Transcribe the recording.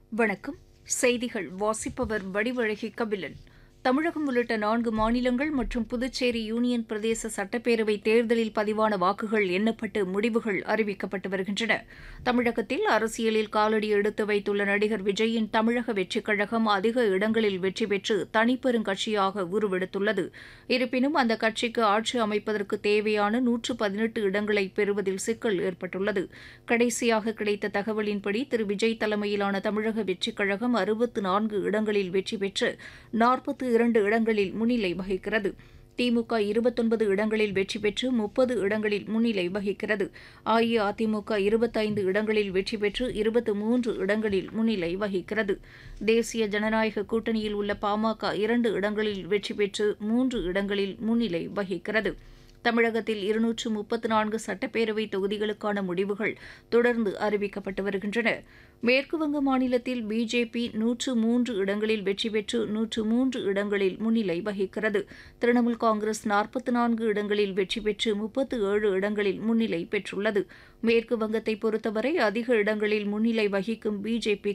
வணக்கம் செய்திகள் வாசிப்பவர் வடிவழகி கபிலன் தமிழகம் உள்ளிட்ட நான்கு மாநிலங்கள் மற்றும் புதுச்சேரி யூனியன் பிரதேச சட்டப்பேரவை தேர்தலில் பதிவான வாக்குகள் எண்ணப்பட்டு முடிவுகள் அறிவிக்கப்பட்டு வருகின்றன தமிழகத்தில் அரசியலில் காலடி எடுத்து வைத்துள்ள நடிகர் விஜயின் தமிழக வெற்றிக் கழகம் அதிக இடங்களில் வெற்றி பெற்று தனிப்பெருங்கட்சியாக உருவெடுத்துள்ளது இருப்பினும் அந்த கட்சிக்கு ஆட்சி அமைப்பதற்கு தேவையான நூற்று பதினெட்டு இடங்களை பெறுவதில் சிக்கல் ஏற்பட்டுள்ளது கடைசியாக கிடைத்த தகவலின்படி திரு விஜய் தலைமையிலான தமிழக வெற்றிக் கழகம் அறுபத்து நான்கு இடங்களில் வெற்றி பெற்று நாற்பத்து இரண்டு இடங்களில் முன்னிலை வகிக்கிறது திமுக இருபத்தொன்பது இடங்களில் வெற்றி பெற்று முப்பது இடங்களில் முன்னிலை வகிக்கிறது அஇஅதிமுக இருபத்தைந்து இடங்களில் வெற்றி பெற்று இருபத்து மூன்று இடங்களில் முன்னிலை வகிக்கிறது தேசிய ஜனநாயக கூட்டணியில் உள்ள பாமக இரண்டு இடங்களில் வெற்றி பெற்று மூன்று இடங்களில் முன்னிலை வகிக்கிறது தமிழகத்தில் இருநூற்று முப்பத்து நான்கு சட்டப்பேரவை தொகுதிகளுக்கான முடிவுகள் தொடர்ந்து அறிவிக்கப்பட்டு வருகின்றன மேற்குவங்க மாநிலத்தில் பிஜேபி நூற்று மூன்று இடங்களில் வெற்றி பெற்று நூற்று மூன்று இடங்களில் முன்னிலை வகிக்கிறது திரிணாமுல் காங்கிரஸ் நாற்பத்து நான்கு இடங்களில் வெற்றி பெற்று முப்பத்து ஏழு இடங்களில் முன்னிலை பெற்றுள்ளது மேற்கு வங்கத்தை பொறுத்தவரை அதிக இடங்களில் முன்னிலை வகிக்கும் பிஜேபி